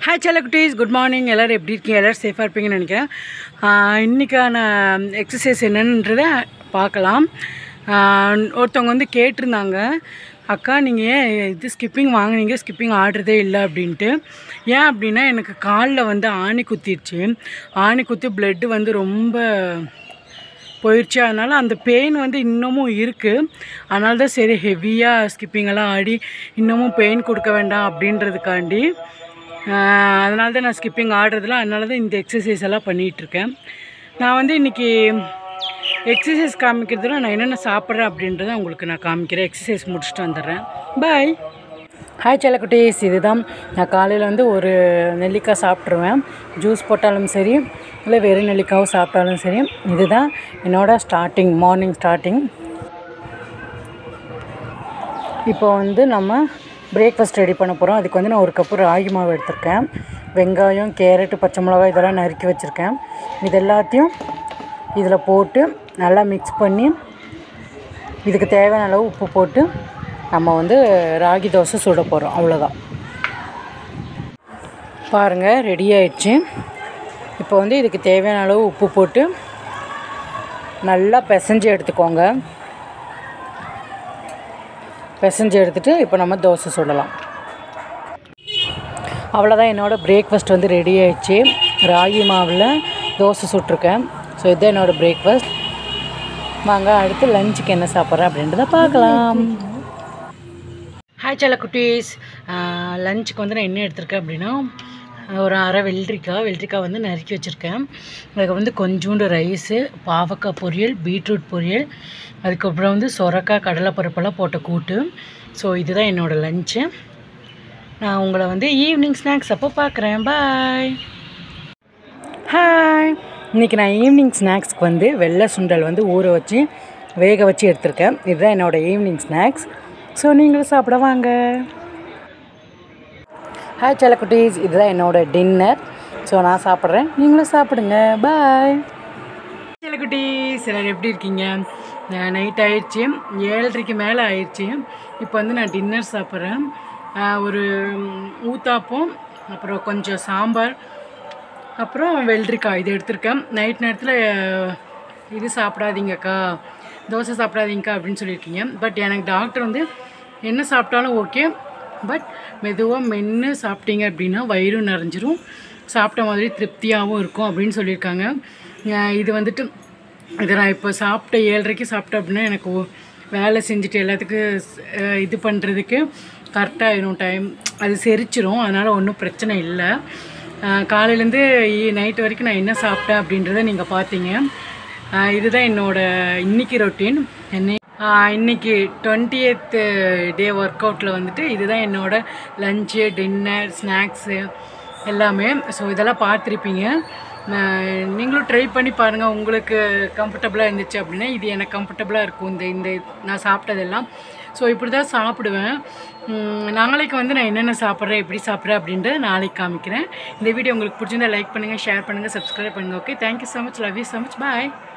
hi செல்ல குட்டீஸ் good morning எல்லோரும் எப்படி இருக்கீங்க எல்லோரும் சேஃபாக இருப்பீங்கன்னு நினைக்கிறேன் ஆஹ் இன்னைக்கான எக்ஸசைஸ் என்னன்றதை பார்க்கலாம் ஆஹ் ஒருத்தவங்க வந்து கேட்டிருந்தாங்க அக்கா நீங்கள் ஏன் இது ஸ்கிப்பிங் வாங்குனீங்க ஸ்கிப்பிங் ஆடுறதே இல்லை அப்படின்ட்டு ஏன் அப்படின்னா எனக்கு காலில் வந்து ஆணி குத்திருச்சு ஆணி குத்தி பிளட்டு வந்து ரொம்ப போயிடுச்சு அதனால் அந்த பெயின் வந்து இன்னமும் இருக்குது அதனால தான் சரி ஹெவியாக ஸ்கிப்பிங்கெல்லாம் ஆடி இன்னமும் பெயின் கொடுக்க வேண்டாம் அப்படின்றதுக்காண்டி அதனால தான் நான் ஸ்கிப்பிங் ஆடுறதில்ல அதனால தான் இந்த எக்ஸசைஸ் எல்லாம் பண்ணிகிட்ருக்கேன் நான் வந்து இன்றைக்கி எக்ஸசைஸ் காமிக்கிறதுல நான் என்னென்ன சாப்பிட்றேன் அப்படின்றத உங்களுக்கு நான் காமிக்கிறேன் எக்ஸசைஸ் முடிச்சுட்டு வந்துடுறேன் பாய் ஹாய் செல்லக்குட்டீஸ் இதுதான் நான் காலையில் வந்து ஒரு நெல்லிக்காய் சாப்பிட்ருவேன் ஜூஸ் போட்டாலும் சரி இல்லை வெறும் நெல்லிக்காவும் சாப்பிட்டாலும் சரி இதுதான் என்னோட ஸ்டார்டிங் மார்னிங் ஸ்டார்டிங் இப்போ வந்து நம்ம பிரேக்ஃபாஸ்ட் ரெடி பண்ண போகிறோம் அதுக்கு வந்து நான் ஒரு கப்பு ராகி மாவு எடுத்திருக்கேன் வெங்காயம் கேரட்டு பச்சை மிளகாய் இதெல்லாம் நறுக்கி வச்சுருக்கேன் இது எல்லாத்தையும் இதில் போட்டு நல்லா மிக்ஸ் பண்ணி இதுக்கு தேவையான அளவு உப்பு போட்டு நம்ம வந்து ராகி தோசை சுட போகிறோம் அவ்வளோதான் பாருங்கள் ரெடி ஆயிடுச்சு இப்போ வந்து இதுக்கு தேவையான அளவு உப்பு போட்டு நல்லா பிசைஞ்சு எடுத்துக்கோங்க பிசைஞ்சு எடுத்துகிட்டு இப்போ நம்ம தோசை சுடலாம் அவ்வளோதான் என்னோடய பிரேக்ஃபாஸ்ட் வந்து ரெடி ஆயிடுச்சு ராகி மாவில் தோசை சுட்டிருக்கேன் ஸோ இதுதான் என்னோடய பிரேக்ஃபாஸ்ட் வாங்க அடுத்து லஞ்சுக்கு என்ன சாப்பிட்றேன் அப்படின்றத பார்க்கலாம் ஹாய் செல்ல குட்டீஸ் லஞ்சுக்கு வந்து நான் என்ன எடுத்திருக்கேன் அப்படின்னா ஒரு அரை வெள்ளரிக்காய் வெள்ளரிக்காய் வந்து நறுக்கி வச்சுருக்கேன் அதுக்கு வந்து கொஞ்சோண்டு ரைஸு பாவக்காய் பொரியல் பீட்ரூட் பொரியல் அதுக்கப்புறம் வந்து சொரக்காய் கடலைப்பருப்பெல்லாம் போட்ட கூட்டு ஸோ இதுதான் என்னோடய லஞ்சு நான் உங்களை வந்து ஈவினிங் ஸ்நாக்ஸ் அப்போ பார்க்குறேன் பாய் ஹாய் இன்றைக்கி நான் ஈவினிங் ஸ்நாக்ஸ்க்கு வந்து வெள்ளை சுண்டல் வந்து ஊற வச்சு வேக வச்சு எடுத்திருக்கேன் இதுதான் என்னோடய ஈவினிங் ஸ்நாக்ஸ் ஸோ நீங்களும் சாப்பிட வாங்க ஹாய் செல்லக்குட்டீஸ் இதுதான் என்னோடய டின்னர் ஸோ நான் சாப்பிட்றேன் நீங்களும் சாப்பிடுங்க பாய் செல்லக்குட்டீஸ் எல்லாரும் எப்படி இருக்கீங்க நைட் ஆயிடுச்சு ஏழரைக்கு மேலே ஆயிடுச்சு இப்போ வந்து நான் டின்னர் சாப்பிட்றேன் ஒரு ஊத்தாப்பம் அப்புறம் கொஞ்சம் சாம்பார் அப்புறம் வெள்ளரிக்காய் இது எடுத்திருக்கேன் நைட் நேரத்தில் இது சாப்பிடாதீங்கக்கா தோசை சாப்பிடாதீங்கக்கா அப்படின்னு சொல்லியிருக்கீங்க பட் எனக்கு டாக்டர் வந்து என்ன சாப்பிட்டாலும் ஓகே பட் மெதுவாக மென்று சாப்பிட்டீங்க அப்படின்னா வயிறும் நிறைஞ்சிரும் சாப்பிட்ட மாதிரி திருப்தியாகவும் இருக்கும் அப்படின்னு சொல்லியிருக்காங்க அஹ் இது வந்துட்டு இதை நான் இப்போ சாப்பிட்ட ஏழரைக்கு சாப்பிட்டேன் அப்படின்னா எனக்கு ஒ- வேலை செஞ்சுட்டு எல்லாத்துக்கும் ஸ்- அஹ் இது பண்ணுறதுக்கு கரெக்டாகிடும் டைம் அது செரிச்சிரும் அதனால் ஒன்றும் பிரச்சனை இல்லை காலையிலேருந்து நைட் வரைக்கும் நான் என்ன சாப்பிட்டேன் அப்படின்றத நீங்கள் பார்த்தீங்க ஆஹ் இதுதான் என்னோட இன்னைக்கு ரொட்டீன் என்ன ஆஹ் இன்னைக்கு டுவெண்ட்டி டே ஒர்க் அவுட்டில் வந்துட்டு இதுதான் என்னோட லஞ்சு டின்னர் ஸ்நாக்ஸு எல்லாமே ஸோ இதெல்லாம் பார்த்துருப்பீங்க நான் நீங்களும் ட்ரை பண்ணி பாருங்கள் உங்களுக்கு கம்ஃபர்டபுளாக இருந்துச்சு அப்படின்னா இது எனக்கு கம்ஃபர்டபுளாக இருக்கும் இந்த இந்த நான் சாப்பிட்டதெல்லாம் ஸோ இப்படி தான் சாப்பிடுவேன் உம், நாளைக்கு வந்து நான் என்னென்ன சாப்பிட்றேன் எப்படி சாப்பிட்றேன் அப்படின்றத நாளைக்கு காமிக்கிறேன் இந்த வீடியோ உங்களுக்கு பிடிச்சிருந்தா லைக் பண்ணுங்கள் ஷேர் பண்ணுங்கள் சப்ஸ்கிரைப் பண்ணுங்கள் okay thank you so much love you so much bye